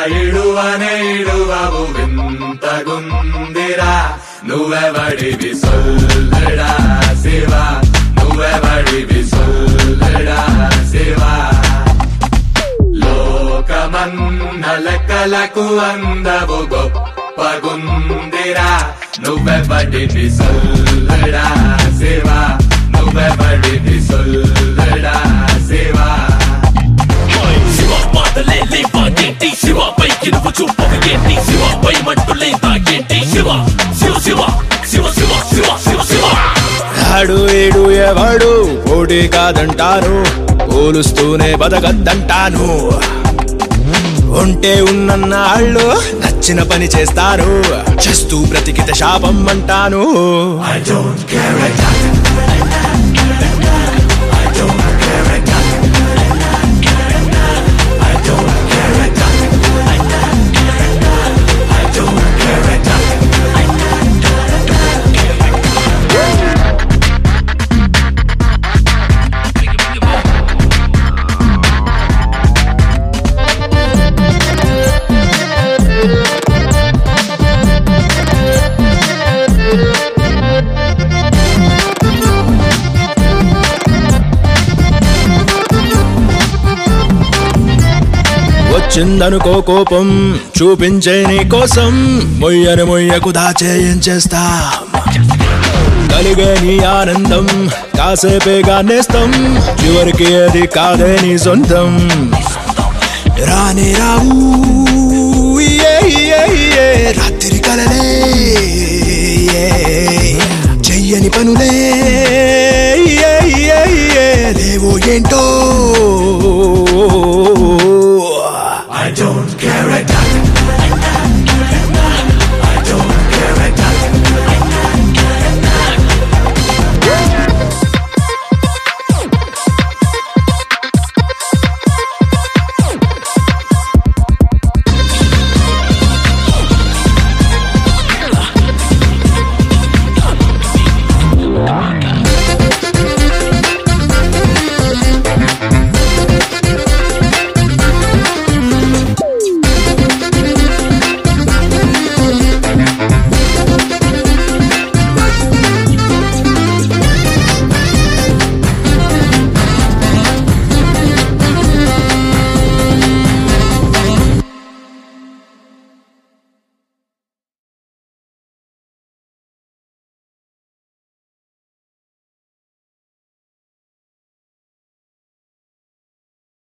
ఇడువనే ఇడువవు వింతగుందిరా నువ్వెవడివి సొల్లడా శివా నువ్వెవడివి సొల్లడా శివా లోకమన్న లెక్కలకు అందవు గొప్పగుందిరా నువ్వెవడివి సొల్లడా శివా నువ్వెవడివి సొల్లడా శివా శివ మాటలే లేవా ఏంటి శివ పైకి నువ్వు చూపవ ఏంటి శివ పై మట్టు లేదా ఏంటి శివ శివ శివ శివ శివ శివ శివ శివ ఆడు ఏడు ఎవడు పోటీ కాదంటాను పోలుస్తూనే బతకద్దంటాను ఉంటే ఉన్నన్నాళ్ళు నచ్చిన పని చేస్తారు చేస్తూ బ్రతికిత శాపం అంటాను I don't care a damn. I don't care a damn. I don't care a damn. I don't care a damn. వచ్చిందనుకో కోపం చూపించే నీ కోసం మొయ్యని మొయ్యకు దాచేయం చేస్తా కలిగే నీ ఆనందం కాసేపేగా నేస్తం చివరికి అది కాదే నీ సొంతం రానే రావు ఇయ్యే, ఇయ్యే, ఇయ్యే, రాత్రి కలలే ఇయ్యే, చెయ్యని పనులే ఇయ్యే, ఇయ్యే, ఇయ్యే, లేవో ఏంటో I don't care a damn.